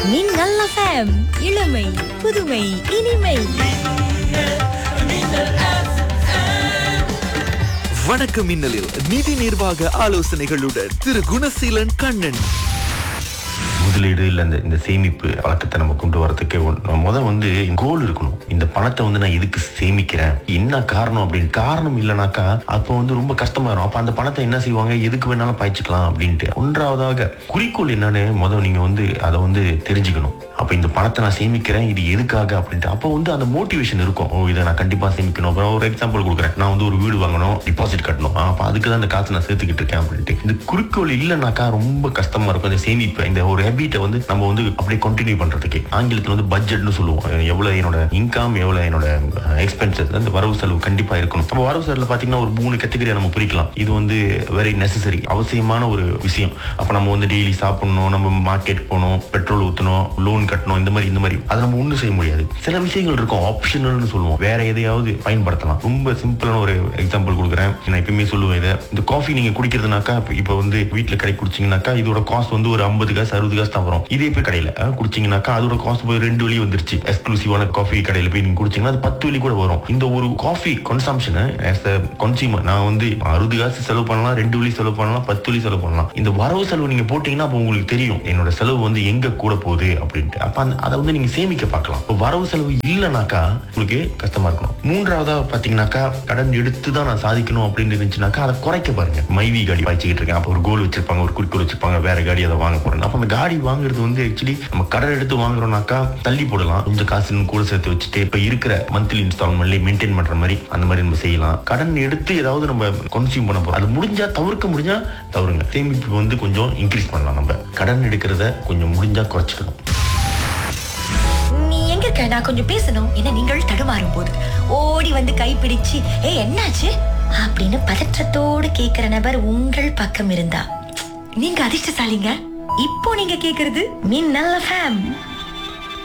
மின்னல் எஃப்எம் இளமை புதுமை இனிமை வணக்கம் மின்னலில் நிதி நிர்வாக ஆலோசனைகளுடன் திரு குணசீலன் கண்ணன் முதலீடு இல்ல இந்த இந்த சேமிப்பு பழக்கத்தை நம்ம கொண்டு வரதுக்கு முதல் வந்து கோல் இருக்கணும் இந்த பணத்தை வந்து நான் எதுக்கு சேமிக்கிறேன் என்ன காரணம் அப்படின்னு காரணம் இல்லைனாக்கா அப்போ வந்து ரொம்ப கஷ்டமாயிரும் அப்ப அந்த பணத்தை என்ன செய்வாங்க எதுக்கு வேணாலும் பாய்ச்சிக்கலாம் அப்படின்ட்டு ஒன்றாவதாக குறிக்கோள் என்னன்னு முதல் நீங்க வந்து அதை வந்து தெரிஞ்சுக்கணும் அப்ப இந்த பணத்தை நான் சேமிக்கிறேன் இது எதுக்காக அப்படின்ட்டு அப்போ வந்து அந்த மோட்டிவேஷன் இருக்கும் ஓ இதை நான் கண்டிப்பா சேமிக்கணும் அப்புறம் ஒரு எக்ஸாம்பிள் கொடுக்குறேன் நான் வந்து ஒரு வீடு வாங்கணும் டிபாசிட் கட்டணும் ஆ, அப்ப அதுக்கு தான் இந்த காசு நான் சேர்த்துக்கிட்டு இருக்கேன் அப்படின்ட்டு இந்த குறிக்கோள் இல்லைனாக்கா ரொம்ப கஷ்டமா இருக்கும் இந்த சேமிப்பு இந்த ஒரு ஹேபிட்டை வந்து நம்ம வந்து அப்படியே கண்டினியூ பண்றதுக்கு ஆங்கிலத்துல வந்து பட்ஜெட்னு சொல்லுவோம் எவ்வளவு என்னோட இன்கம் எவ்வளவு என்னோட எக்ஸ்பென்சஸ் அந்த வரவு செலவு கண்டிப்பா இருக்கணும் நம்ம வரவு செலவுல பாத்தீங்கன்னா ஒரு மூணு கேட்டகரியா நம்ம பிரிக்கலாம் இது வந்து வெரி நெசசரி அவசியமான ஒரு விஷயம் அப்ப நம்ம வந்து டெய்லி சாப்பிடணும் நம்ம மார்க்கெட் போகணும் பெட்ரோல் ஊத்தணும் லோன் கட்டணும் இந்த மாதிரி இந்த மாதிரி அதை நம்ம ஒண்ணும் செய்ய முடியாது சில விஷயங்கள் இருக்கும் ஆப்ஷனல்னு சொல்லுவோம் வேற எதையாவது பயன்படுத்தலாம் ரொம்ப சிம்பிளான ஒரு எக்ஸாம்பிள் கொடுக்குறேன் நான் எப்பயுமே சொல்லுவேன் இதை இந்த காஃபி நீங்க குடிக்கிறதுனாக்கா இப்ப- இப்ப வந்து வீட்டுல கடை குடிச்சீங்கன்னாக்கா இதோட காஸ்ட் வந்து ஒரு ஐம்பது காசு அறுபது காசு தான் வரும் இதே போய் கடையில அஹ், குடிச்சீங்கன்னாக்கா அதோட காஸ்ட் போய் ரெண்டு வழி வந்துருச்சு எக்ஸ்க்ளூசிவான காஃபி கடையில போய் நீங்க குடிச்சீங்கன்னா அது பத்து வழி கூட வரும் இந்த ஒரு காஃபி கன்சம்ஷனை ஆஸ் அ கன்சியூமர் நான் வந்து அறுபது காசு செலவு பண்ணலாம் ரெண்டு வழி செலவு பண்ணலாம் பத்து வழி செலவு பண்ணலாம் இந்த வரவு செலவு நீங்க போட்டீங்கன்னா அப்போ உங்களுக்கு தெரியும் என்னோட செலவு வந்து எங்க கூட போகுது அப்படின்ட்டு அப்ப அந்த- அதை வந்து நீங்க சேமிக்க பார்க்கலாம் இப்போ வரவு செலவு இல்லைனாக்கா உங்களுக்கு கஷ்டமா இருக்கணும் மூன்றாவதா பாத்தீங்கன்னாக்கா கடன் எடுத்து தான் நான் சாதிக்கணும் அப்படின்னு இருந்துச்சுனாக்கா அதை குறைக்க பாருங்க மைவி காடி பாய்ச்சிக்கிட்டு இருக்கேன் அப்போ ஒரு கோல் வச்சிருப்பாங்க ஒரு குறிக்கோள் வச்சிருப்பாங்க வேற காடி அதை வாங்க போறேன் அப்ப அந்த காடி வாங்குறது வந்து ஆக்சுவலி நம்ம கடன் எடுத்து வாங்குறோம்னாக்கா தள்ளி போடலாம் கொஞ்சம் காசு இன்னும் கூட சேர்த்து வச்சுட்டு இப்ப இருக்கிற மந்த்லி இன்ஸ்டால்மெண்ட்ல மெயின்டைன் பண்ற மாதிரி அந்த மாதிரி நம்ம செய்யலாம் கடன் எடுத்து ஏதாவது நம்ம கன்சியூம் பண்ண போறோம் அது முடிஞ்சா தவிர்க்க முடிஞ்சா தவறுங்க சேமிப்பு வந்து கொஞ்சம் இன்க்ரீஸ் பண்ணலாம் நம்ம கடன் எடுக்கிறத கொஞ்சம் முடிஞ்சா குறைச்சிக்கணும் நீ எங்க இருக்க நான் கொஞ்சம் பேசணும் என நீங்கள் தடுமாறும் போது ஓடி வந்து கைப்பிடிச்சு ஏ என்னாச்சு அப்படின்னு பதற்றத்தோடு கேக்குற நபர் உங்கள் பக்கம் இருந்தா நீங்க அதிர்ஷ்டசாலிங்க இப்போ நீங்க கேக்குறது மின்னல்ல ஃபேம்